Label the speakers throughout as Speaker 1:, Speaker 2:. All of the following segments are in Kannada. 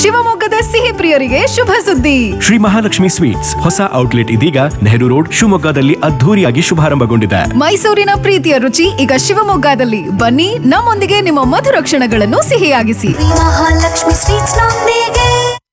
Speaker 1: ಶಿವಮೊಗ್ಗದ ಸಿಹಿ ಪ್ರಿಯರಿಗೆ ಶುಭ ಸುದ್ದಿ
Speaker 2: ಶ್ರೀ ಮಹಾಲಕ್ಷ್ಮಿ ಸ್ವೀಟ್ಸ್ ಹೊಸ ಔಟ್ಲೆಟ್ ಇದೀಗ ನೆಹರು ರೋಡ್ ಶಿವಮೊಗ್ಗದಲ್ಲಿ ಅದ್ಧೂರಿಯಾಗಿ ಶುಭಾರಂಭಗೊಂಡಿದೆ
Speaker 1: ಮೈಸೂರಿನ ಪ್ರೀತಿಯ ರುಚಿ ಈಗ ಶಿವಮೊಗ್ಗದಲ್ಲಿ ಬನ್ನಿ ನಮ್ಮೊಂದಿಗೆ ನಿಮ್ಮ ಮಧುರ ಕ್ಷಣಗಳನ್ನು ಸಿಹಿಯಾಗಿಸಿ
Speaker 3: ಮಹಾಲಕ್ಷ್ಮಿ ಸ್ವೀಟ್ಸ್ ನೊಂದಿಗೆ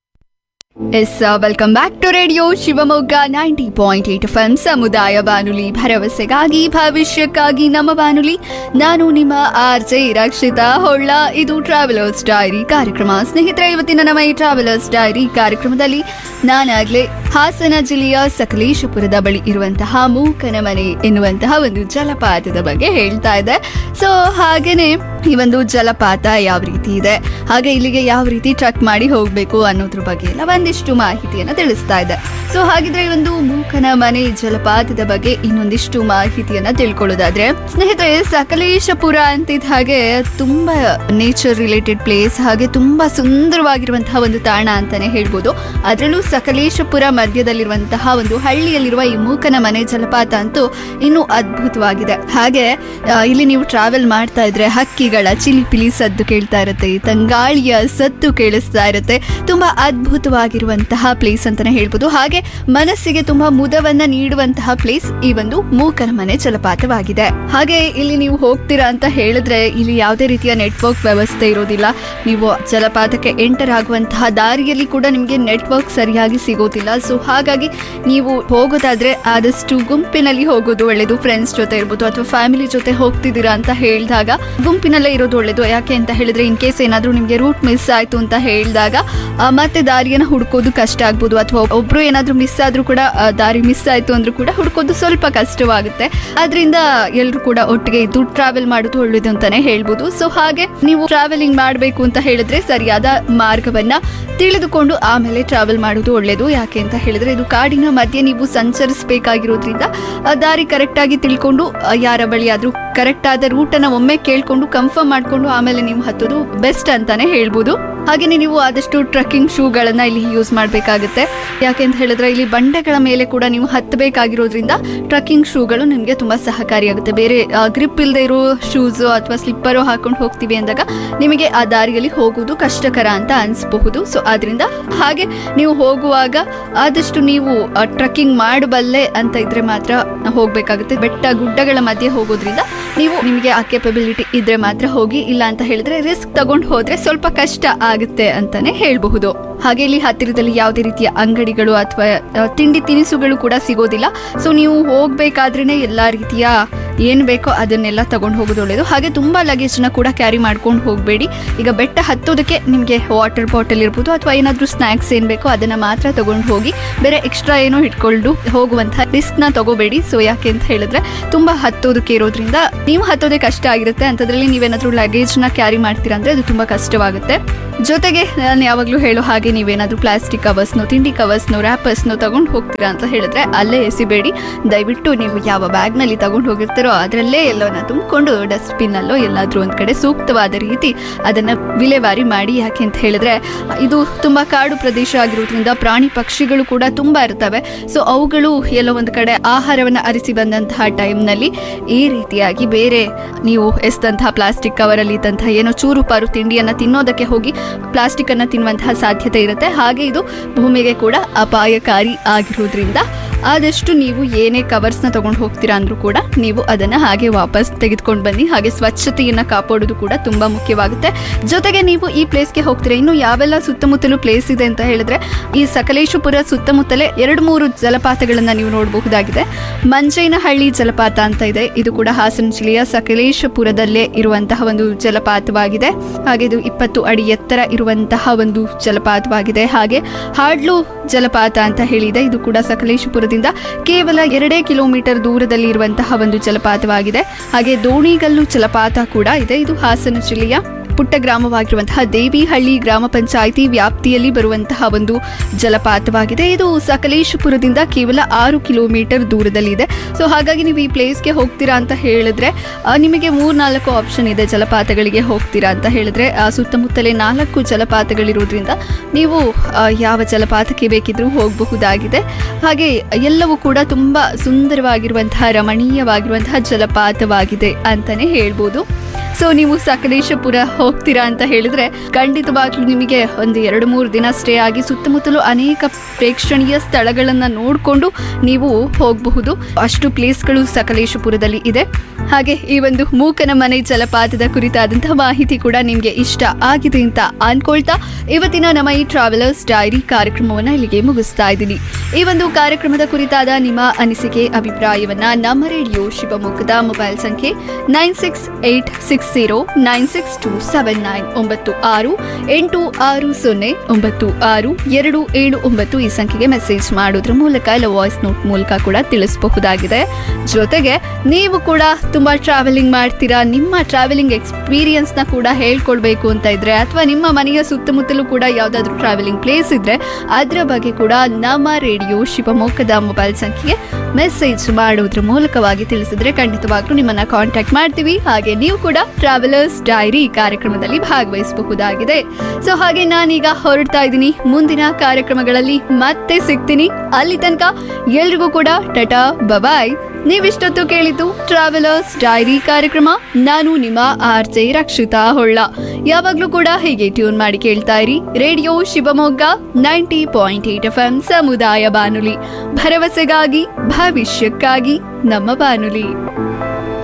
Speaker 4: yes welcome back to radio Shivamogga ninety point eight F M ಸಮುದಾಯ ಬಾನುಲಿ ಭರವಸೆಗಾಗಿ ಭವಿಷ್ಯಕ್ಕಾಗಿ ನಮ್ಮ ಬಾನುಲಿ ನಾನು ನಿಮ್ಮ ಆರ್ ಜೆ ರಕ್ಷಿತಾ ಹೊಳ್ಳ ಇದು ಟ್ರಾವೆಲರ್ಸ್ ಡೈರಿ ಕಾರ್ಯಕ್ರಮ ಸ್ನೇಹಿತರೆ ಇವತ್ತಿನ ನಮ್ಮ ಈ ಟ್ರಾವೆಲರ್ಸ್ ಡೈರಿ ಕಾರ್ಯಕ್ರಮದಲ್ಲಿ ನಾನಾಗ್ಲೇ ಹಾಸನ ಜಿಲ್ಲೆಯ ಸಕಲೇಶಪುರದ ಬಳಿ ಇರುವಂತಹ ಮೂಕನ ಮನೆ ಎನ್ನುವಂತಹ ಒಂದು ಜಲಪಾತದ ಬಗ್ಗೆ ಹೇಳ್ತಾ ಇದೆ ಸೊ ಹಾಗೇನೆ ಈ ಒಂದು ಜಲಪಾತ ಯಾವ ರೀತಿ ಇದೆ ಹಾಗೆ ಇಲ್ಲಿಗೆ ಯಾವ ರೀತಿ ಟ್ರಕ್ ಮಾಡಿ ಹೋಗಬೇಕು ಅನ್ನೋದ್ರ ಬಗ್ಗೆ ಎಲ್ಲ ಒಂದಿಷ್ಟು ಮಾಹಿತಿಯನ್ನು ತಿಳಿಸ್ತಾ ಇದೆ ಸೊ ಹಾಗಿದ್ರೆ ಈ ಒಂದು ಮೂಕನ ಮನೆ ಜಲಪಾತದ ಬಗ್ಗೆ ಇನ್ನೊಂದಿಷ್ಟು ಮಾಹಿತಿಯನ್ನ ತಿಳ್ಕೊಳ್ಳೋದಾದ್ರೆ ಸ್ನೇಹಿತರೆ ಸಕಲೇಶಪುರ ಅಂತಿದ್ದ ಹಾಗೆ ತುಂಬಾ ನೇಚರ್ ರಿಲೇಟೆಡ್ ಪ್ಲೇಸ್ ಹಾಗೆ ತುಂಬಾ ಸುಂದರವಾಗಿರುವಂತಹ ಒಂದು ತಾಣ ಅಂತಾನೆ ಹೇಳ್ಬೋದು ಅದರಲ್ಲೂ ಸಕಲೇಶಪುರ ಮಧ್ಯದಲ್ಲಿರುವಂತಹ ಒಂದು ಹಳ್ಳಿಯಲ್ಲಿರುವ ಈ ಮೂಕನ ಮನೆ ಜಲಪಾತ ಅಂತೂ ಇನ್ನೂ ಅದ್ಭುತವಾಗಿದೆ ಹಾಗೆ ಆ, ಇಲ್ಲಿ ನೀವು ಟ್ರಾವೆಲ್ ಮಾಡ್ತಾ ಇದ್ರೆ ಹಕ್ಕಿಗಳ ಚಿಲಿಪಿಲಿ ಸದ್ದು ಕೇಳ್ತಾ ಇರುತ್ತೆ ತಂಗಾಳಿಯ ಸದ್ದು ಕೇಳಿಸ್ತಾ ಇರುತ್ತೆ ತುಂಬಾ ಅದ್ಭುತವಾಗಿರುವಂತಹ ಪ್ಲೇಸ್ ಅಂತಾನೆ ಹೇಳ್ಬೋದು ಹಾಗೆ ಮನಸ್ಸಿಗೆ ತುಂಬಾ ಮುದವನ್ನ ನೀಡುವಂತಹ ಪ್ಲೇಸ್ ಈ ಒಂದು ಮೂಕನ ಮನೆ ಜಲಪಾತವಾಗಿದೆ ಹಾಗೆ ಇಲ್ಲಿ ನೀವು ಹೋಗ್ತೀರಾ ಅಂತ ಹೇಳಿದ್ರೆ ಇಲ್ಲಿ ಯಾವುದೇ ರೀತಿಯ ನೆಟ್ವರ್ಕ್ ವ್ಯವಸ್ಥೆ ಇರೋದಿಲ್ಲ ನೀವು ಜಲಪಾತಕ್ಕೆ ಎಂಟರ್ ಆಗುವಂತಹ ದಾರಿಯಲ್ಲಿ ಕೂಡ ನಿಮಗೆ ನೆಟ್ವರ್ಕ್ ಸರಿಯಾಗಿ ಸಿಗೋದಿಲ್ಲ ಸೊ ಹಾಗಾಗಿ ನೀವು ಹೋಗೋದಾದ್ರೆ ಆದಷ್ಟು ಗುಂಪಿನಲ್ಲಿ ಹೋಗೋದು ಒಳ್ಳೇದು ಫ್ರೆಂಡ್ಸ್ ಜೊತೆ ಇರ್ಬೋದು ಅಥವಾ ಫ್ಯಾಮಿಲಿ ಜೊತೆ ಹೋಗ್ತಿದ್ದೀರಾ ಅಂತ ಹೇಳಿದಾಗ ಗುಂಪಿನಲ್ಲೇ ಇರೋದು ಒಳ್ಳೇದು ಯಾಕೆ ಅಂತ ಹೇಳಿದ್ರೆ ಇನ್ ಕೇಸ್ ಏನಾದರೂ ನಿಮಗೆ ರೂಟ್ ಮಿಸ್ ಆಯ್ತು ಅಂತ ಹೇಳಿದಾಗ ಆ, ಮತ್ತೆ ದಾರಿಯನ್ನು ಹುಡ್ಕೋದು ಕಷ್ಟ ಆಗ್ಬೋದು ಅಥವಾ ಒಬ್ರು ಏನಾದರೂ ಮಿಸ್ ಆದ್ರೂ ಕೂಡ ಆ, ದಾರಿ ಮಿಸ್ ಆಯ್ತು ಅಂದ್ರೂ ಕೂಡ ಹುಡ್ಕೋದು ಸ್ವಲ್ಪ ಕಷ್ಟವಾಗುತ್ತೆ ಆದ್ರಿಂದ ಎಲ್ಲರೂ ಕೂಡ ಒಟ್ಟಿಗೆ ಇದ್ದು ಟ್ರಾವೆಲ್ ಮಾಡೋದು ಒಳ್ಳೇದು ಅಂತಾನೆ ಹೇಳ್ಬೋದು ಸೊ ಹಾಗೆ ನೀವು ಟ್ರಾವೆಲಿಂಗ್ ಮಾಡಬೇಕು ಅಂತ ಹೇಳಿದ್ರೆ ಸರಿಯಾದ ಮಾರ್ಗವನ್ನ ತಿಳಿದುಕೊಂಡು ಆಮೇಲೆ ಟ್ರಾವೆಲ್ ಮಾಡೋದು ಒಳ್ಳೇದು ಯಾಕೆ ಅಂತ ಹೇಳಿದ್ರೆ ಇದು ಕಾಡಿನ ಮಧ್ಯೆ ನೀವು ಸಂಚರಿಸಬೇಕಾಗಿರೋದ್ರಿಂದ ಆ ದಾರಿ ಕರೆಕ್ಟ್ ಆಗಿ ತಿಳ್ಕೊಂಡು ಆ, ಯಾರ ಬಳಿ ಆದ್ರೂ ಕರೆಕ್ಟ್ ಆದ ರೂಟ್ ಅನ್ನ ಒಮ್ಮೆ ಕೇಳ್ಕೊಂಡು ಕನ್ಫರ್ಮ್ ಮಾಡ್ಕೊಂಡು ಆಮೇಲೆ ನೀವು ಹತ್ತೋದು ಬೆಸ್ಟ್ ಅಂತಾನೆ ಹೇಳ್ಬೋದು ಹಾಗೆಯೇ ನೀವು ಆದಷ್ಟು ಟ್ರಕ್ಕಿಂಗ್ ಶೂಗಳನ್ನ ಇಲ್ಲಿ ಯೂಸ್ ಮಾಡಬೇಕಾಗುತ್ತೆ ಯಾಕೆ ಅಂತ ಹೇಳಿದ್ರೆ ಇಲ್ಲಿ ಬಂಡೆಗಳ ಮೇಲೆ ಕೂಡ ನೀವು ಹತ್ತಬೇಕಾಗಿರೋದ್ರಿಂದ ಟ್ರಕ್ಕಿಂಗ್ ಶೂಗಳು ನಿಮಗೆ ತುಂಬಾ ಸಹಕಾರಿಯಾಗುತ್ತೆ ಬೇರೆ ಗ್ರಿಪ್ ಇಲ್ಲದೆ ಇರೋ ಶೂಸ್ ಅಥವಾ ಸ್ಲಿಪ್ಪರು ಹಾಕೊಂಡು ಹೋಗ್ತೀವಿ ಅಂದಾಗ ನಿಮಗೆ ಆ ದಾರಿಯಲ್ಲಿ ಹೋಗುವುದು ಕಷ್ಟಕರ ಅಂತ ಅನಿಸಬಹುದು ಸೊ ಆದ್ರಿಂದ ಹಾಗೆ ನೀವು ಹೋಗುವಾಗ ಆದಷ್ಟು ನೀವು ಟ್ರಕ್ಕಿಂಗ್ ಮಾಡಬಲ್ಲೆ ಅಂತ ಇದ್ರೆ ಮಾತ್ರ ಹೋಗ್ಬೇಕಾಗುತ್ತೆ ಬೆಟ್ಟ ಗುಡ್ಡಗಳ ಮಧ್ಯೆ ಹೋಗೋದ್ರಿಂದ ನೀವು ನಿಮಗೆ ಆ ಕೆಪಬಿಲಿಟಿ ಇದ್ರೆ ಮಾತ್ರ ಹೋಗಿ ಇಲ್ಲ ಅಂತ ಹೇಳಿದ್ರೆ ರಿಸ್ಕ್ ತಗೊಂಡು ಹೋದ್ರೆ ಸ್ವಲ್ಪ ಕಷ್ಟ ಆಗುತ್ತೆ ಅಂತಾನೆ ಹೇಳಬಹುದು ಹಾಗೆ ಇಲ್ಲಿ ಹತ್ತಿರದಲ್ಲಿ ಯಾವುದೇ ರೀತಿಯ ಅಂಗಡಿಗಳು ಅಥವಾ ಆ, ತಿಂಡಿ ತಿನಿಸುಗಳು ಕೂಡ ಸಿಗೋದಿಲ್ಲ ಸೊ ನೀವು ಹೋಗ್ಬೇಕಾದ್ರೇನೆ ಎಲ್ಲಾ ರೀತಿಯ ಏನ್ ಬೇಕೋ ಅದನ್ನೆಲ್ಲ ತಗೊಂಡು ಹೋಗೋದು ಒಳ್ಳೇದು ಹಾಗೆ ತುಂಬಾ ಲಗೇಜ್ ನ ಕೂಡ ಕ್ಯಾರಿ ಮಾಡ್ಕೊಂಡು ಹೋಗಬೇಡಿ ಈಗ ಬೆಟ್ಟ ಹತ್ತೋದಕ್ಕೆ ನಿಮಗೆ ವಾಟರ್ ಬಾಟಲ್ ಇರ್ಬೋದು ಅಥವಾ ಏನಾದ್ರೂ ಸ್ನಾಕ್ಸ್ ಏನ್ ಬೇಕೋ ಅದನ್ನ ಮಾತ್ರ ತಗೊಂಡು ಹೋಗಿ ಬೇರೆ ಎಕ್ಸ್ಟ್ರಾ ಏನೋ ಇಟ್ಕೊಂಡು ಹೋಗುವಂತಹ ರಿಸ್ಕ್ ನ ತಗೋಬೇಡಿ ಸೊ ಯಾಕೆ ಅಂತ ಹೇಳಿದ್ರೆ ತುಂಬಾ ಹತ್ತೋದಕ್ಕೆ ಇರೋದ್ರಿಂದ ನೀವು ಹತ್ತೋದೇ ಕಷ್ಟ ಆಗಿರುತ್ತೆ ಅಂತದ್ರಲ್ಲಿ ನೀವೇನಾದ್ರೂ ಲಗೇಜ್ ನ ಕ್ಯಾರಿ ಮಾಡ್ತೀರಾ ಅಂದ್ರೆ ಅದು ತುಂಬಾ ಕಷ್ಟವಾಗುತ್ತೆ ಜೊತೆಗೆ ನಾನು ಯಾವಾಗಲೂ ಹೇಳೋ ಹಾಗೆ ನೀವೇನಾದ್ರೂ ಪ್ಲಾಸ್ಟಿಕ್ ಕವರ್ಸ್ನೋ ತಿಂಡಿ ಕವರ್ಸ್ನೋ ರ್ಯಾಪರ್ಸ್ನೋ ತಗೊಂಡು ಹೋಗ್ತೀರಾ ಅಂತ ಹೇಳಿದ್ರೆ ಅಲ್ಲೇ ಎಸಿಬೇಡಿ ದಯವಿಟ್ಟು ನೀವು ಯಾವ ಬ್ಯಾಗ್ನಲ್ಲಿ ತಗೊಂಡು ಹೋಗಿರ್ತೀರೋ ಅದರಲ್ಲೇ ಎಲ್ಲೋನ ತುಂಬಿಕೊಂಡು ಡಸ್ಟ್ಬಿನ್ನಲ್ಲೋ ಎಲ್ಲಾದ್ರೂ ಒಂದ್ ಕಡೆ ಸೂಕ್ತವಾದ ರೀತಿ ಅದನ್ನ ವಿಲೇವಾರಿ ಮಾಡಿ ಯಾಕೆ ಅಂತ ಹೇಳಿದ್ರೆ ಇದು ತುಂಬಾ ಕಾಡು ಪ್ರದೇಶ ಆಗಿರೋದ್ರಿಂದ ಪ್ರಾಣಿ ಪಕ್ಷಿಗಳು ಕೂಡ ತುಂಬಾ ಇರ್ತವೆ ಸೊ ಅವುಗಳು ಎಲ್ಲೋ ಒಂದು ಕಡೆ ಆಹಾರವನ್ನ ಅರಿಸಿ ಬಂದಂತಹ ಟೈಮ್ನಲ್ಲಿ ಈ ರೀತಿಯಾಗಿ ಬೇರೆ ನೀವು ಎಸ್ದಂತಹ ಪ್ಲಾಸ್ಟಿಕ್ ಕವರಲ್ಲಿ ಇದ್ದಂತಹ ಏನೋ ಚೂರು ಪಾರು ತಿಂಡಿಯನ್ನ ತಿನ್ನೋದಕ್ಕೆ ಹೋಗಿ ಪ್ಲಾಸ್ಟಿಕ್ ಅನ್ನ ತಿನ್ನುವಂತಹ ಸಾಧ್ಯತೆ ಇರುತ್ತೆ ಹಾಗೆ ಇದು ಭೂಮಿಗೆ ಕೂಡ ಅಪಾಯಕಾರಿ ಆಗಿರೋದ್ರಿಂದ ಆದಷ್ಟು ನೀವು ಏನೇ ಕವರ್ಸ್ನ ತಗೊಂಡು ಹೋಗ್ತೀರಾ ಅಂದ್ರೂ ಕೂಡ ನೀವು ಅದನ್ನ ಹಾಗೆ ವಾಪಸ್ ತೆಗೆದುಕೊಂಡು ಬನ್ನಿ ಹಾಗೆ ಸ್ವಚ್ಛತೆಯನ್ನ ಕಾಪಾಡೋದು ಕೂಡ ತುಂಬಾ ಮುಖ್ಯವಾಗುತ್ತೆ ಜೊತೆಗೆ ನೀವು ಈ ಪ್ಲೇಸ್ಗೆ ಹೋಗ್ತೀರಾ ಇನ್ನು ಯಾವೆಲ್ಲ ಸುತ್ತಮುತ್ತಲು ಪ್ಲೇಸ್ ಇದೆ ಅಂತ ಹೇಳಿದ್ರೆ ಈ ಸಕಲೇಶಪುರ ಸುತ್ತಮುತ್ತಲೇ ಎರಡು ಮೂರು ಜಲಪಾತಗಳನ್ನ ನೀವು ನೋಡಬಹುದಾಗಿದೆ ಮಂಜೇನಹಳ್ಳಿ ಜಲಪಾತ ಅಂತ ಇದೆ ಇದು ಕೂಡ ಹಾಸನ ಜಿಲ್ಲೆಯ ಸಕಲೇಶಪುರದಲ್ಲೇ ಇರುವಂತಹ ಒಂದು ಜಲಪಾತವಾಗಿದೆ ಹಾಗೆ ಇದು ಇಪ್ಪತ್ತು ಅಡಿ ಎತ್ತರ ಇರುವಂತಹ ಒಂದು ಜಲಪಾತವಾಗಿದೆ ಹಾಗೆ ಹಾಡ್ಲು ಜಲಪಾತ ಅಂತ ಹೇಳಿದೆ ಇದು ಕೂಡ ಸಕಲೇಶಪುರದಿಂದ ಕೇವಲ ಎರಡೇ ಕಿಲೋಮೀಟರ್ ದೂರದಲ್ಲಿ ಇರುವಂತಹ ಒಂದು ಜಲಪಾತವಾಗಿದೆ ಹಾಗೆ ದೋಣಿಗಲ್ಲು ಜಲಪಾತ ಕೂಡ ಇದೆ ಇದು ಹಾಸನ ಜಿಲ್ಲೆಯ ಪುಟ್ಟ ಗ್ರಾಮವಾಗಿರುವಂತಹ ದೇವಿಹಳ್ಳಿ ಗ್ರಾಮ ಪಂಚಾಯಿತಿ ವ್ಯಾಪ್ತಿಯಲ್ಲಿ ಬರುವಂತಹ ಒಂದು ಜಲಪಾತವಾಗಿದೆ ಇದು ಸಕಲೇಶಪುರದಿಂದ ಕೇವಲ ಆರು ಕಿಲೋಮೀಟರ್ ದೂರದಲ್ಲಿದೆ ಸೊ ಹಾಗಾಗಿ ನೀವು ಈ ಪ್ಲೇಸ್ಗೆ ಹೋಗ್ತೀರಾ ಅಂತ ಹೇಳಿದ್ರೆ ಆ, ನಿಮಗೆ ಮೂರ್ನಾಲ್ಕು ಆಪ್ಷನ್ ಇದೆ ಜಲಪಾತಗಳಿಗೆ ಹೋಗ್ತೀರಾ ಅಂತ ಹೇಳಿದ್ರೆ ಆ, ಸುತ್ತಮುತ್ತಲೇ ನಾಲ್ಕು ಜಲಪಾತಗಳಿರೋದ್ರಿಂದ ನೀವು ಆ, ಯಾವ ಜಲಪಾತಕ್ಕೆ ಬೇಕಿದ್ರೂ ಹೋಗಬಹುದಾಗಿದೆ ಹಾಗೆ ಎಲ್ಲವೂ ಕೂಡ ತುಂಬಾ ಸುಂದರವಾಗಿರುವಂತಹ ರಮಣೀಯವಾಗಿರುವಂತಹ ಜಲಪಾತವಾಗಿದೆ ಅಂತಾನೆ ಹೇಳ್ಬೋದು ಸೊ ನೀವು ಸಕಲೇಶಪುರ ಹೋಗ್ತೀರಾ ಅಂತ ಹೇಳಿದ್ರೆ ಖಂಡಿತವಾಗ್ಲೂ ನಿಮಗೆ ಒಂದು ಎರಡು ಮೂರು ದಿನ ಸ್ಟೇ ಆಗಿ ಸುತ್ತಮುತ್ತಲು ಅನೇಕ ಪ್ರೇಕ್ಷಣೀಯ ಸ್ಥಳಗಳನ್ನ ನೋಡಿಕೊಂಡು ನೀವು ಹೋಗಬಹುದು ಅಷ್ಟು ಪ್ಲೇಸ್ಗಳು ಸಕಲೇಶಪುರದಲ್ಲಿ ಇದೆ ಹಾಗೆ ಈ ಒಂದು ಮೂಕನ ಮನೆ ಜಲಪಾತದ ಕುರಿತಾದಂತಹ ಮಾಹಿತಿ ಕೂಡ ನಿಮಗೆ ಇಷ್ಟ ಆಗಿದೆ ಅಂತ ಅನ್ಕೊಳ್ತಾ ಇವತ್ತಿನ ನಮ್ಮ ಈ ಟ್ರಾವೆಲರ್ಸ್ ಡೈರಿ ಕಾರ್ಯಕ್ರಮವನ್ನ ಇಲ್ಲಿಗೆ ಮುಗಿಸ್ತಾ ಇದ್ದೀನಿ ಈ ಒಂದು ಕಾರ್ಯಕ್ರಮದ ಕುರಿತಾದ ನಿಮ್ಮ ಅನಿಸಿಕೆ ಅಭಿಪ್ರಾಯವನ್ನ ನಮ್ಮ ರೇಡಿಯೋ ಶಿವಮೊಗ್ಗದ ಮೊಬೈಲ್ ಸಂಖ್ಯೆ nine six eight six zero nine six two seven nine ಒಂಬತ್ತು ಆರು ಎಂಟು ಆರು ಸೊನ್ನೆ ಒಂಬತ್ತು ಆರು ಎರಡು ಏಳು ಒಂಬತ್ತು ಈ ಸಂಖ್ಯೆಗೆ ಮೆಸೇಜ್ ಮಾಡೋದ್ರ ಮೂಲಕ ಇಲ್ಲ ವಾಯ್ಸ್ ನೋಟ್ ಮೂಲಕ ಕೂಡ ತಿಳಿಸಬಹುದಾಗಿದೆ ಜೊತೆಗೆ ನೀವು ಕೂಡ ತುಂಬಾ ಟ್ರಾವೆಲಿಂಗ್ ಮಾಡ್ತೀರಾ ನಿಮ್ಮ ಟ್ರಾವೆಲಿಂಗ್ ಎಕ್ಸ್ಪೀರಿಯನ್ಸ್ ನ ಕೂಡ ಹೇಳ್ಕೊಳ್ಬೇಕು ಅಂತ ಇದ್ರೆ ಅಥವಾ ನಿಮ್ಮ ಮನೆಯ ಸುತ್ತಮುತ್ತಲೂ ಕೂಡ ಯಾವ್ದಾದ್ರು ಟ್ರಾವೆಲಿಂಗ್ ಪ್ಲೇಸ್ ಇದ್ರೆ ಅದರ ಬಗ್ಗೆ ಕೂಡ ನಮ್ಮ ರೇಡಿಯೋ ಶಿವಮೊಗ್ಗದ ಮೊಬೈಲ್ ಸಂಖ್ಯೆಗೆ ಮೆಸೇಜ್ ಮಾಡೋದ್ರ ಮೂಲಕವಾಗಿ ತಿಳಿಸಿದ್ರೆ ಖಂಡಿತವಾಗ್ಲೂ ನಿಮ್ಮನ್ನ ಕಾಂಟ್ಯಾಕ್ಟ್ ಮಾಡ್ತೀವಿ ಹಾಗೆ ನೀವು ಕೂಡ ಟ್ರಾವೆಲರ್ಸ್ ಡೈರಿ ಕಾರ್ಯಕ್ರಮದಲ್ಲಿ ಭಾಗವಹಿಸಬಹುದಾಗಿದೆ ಸೊ ಹಾಗೆ ನಾನೀಗ ಹೊರಡ್ತಾ ಇದ್ದೀನಿ ಮುಂದಿನ ಕಾರ್ಯಕ್ರಮಗಳಲ್ಲಿ ಮತ್ತೆ ಸಿಗ್ತೀನಿ ಅಲ್ಲಿ ತನಕ ಎಲ್ರಿಗೂ ಕೂಡ ಟಟಾ ಬಬಾಯ್ ನೀವಿಷ್ಟೊತ್ತು ಕೇಳಿದ್ದು ಟ್ರಾವೆಲರ್ಸ್ ಡೈರಿ ಕಾರ್ಯಕ್ರಮ ನಾನು ನಿಮ್ಮ ಆರ್ ಜೆ ರಕ್ಷಿತಾ ಹೊಳ್ಳ ಯಾವಾಗ್ಲೂ ಕೂಡ ಹೀಗೆ ಟ್ಯೂನ್ ಮಾಡಿ ಕೇಳ್ತಾ ಇರಿ radio Shivamogga ninety point eight F M ಸಮುದಾಯ ಬಾನುಲಿ ಭರವಸೆಗಾಗಿ ಭವಿಷ್ಯಕ್ಕಾಗಿ ನಮ್ಮ ಬಾನುಲಿ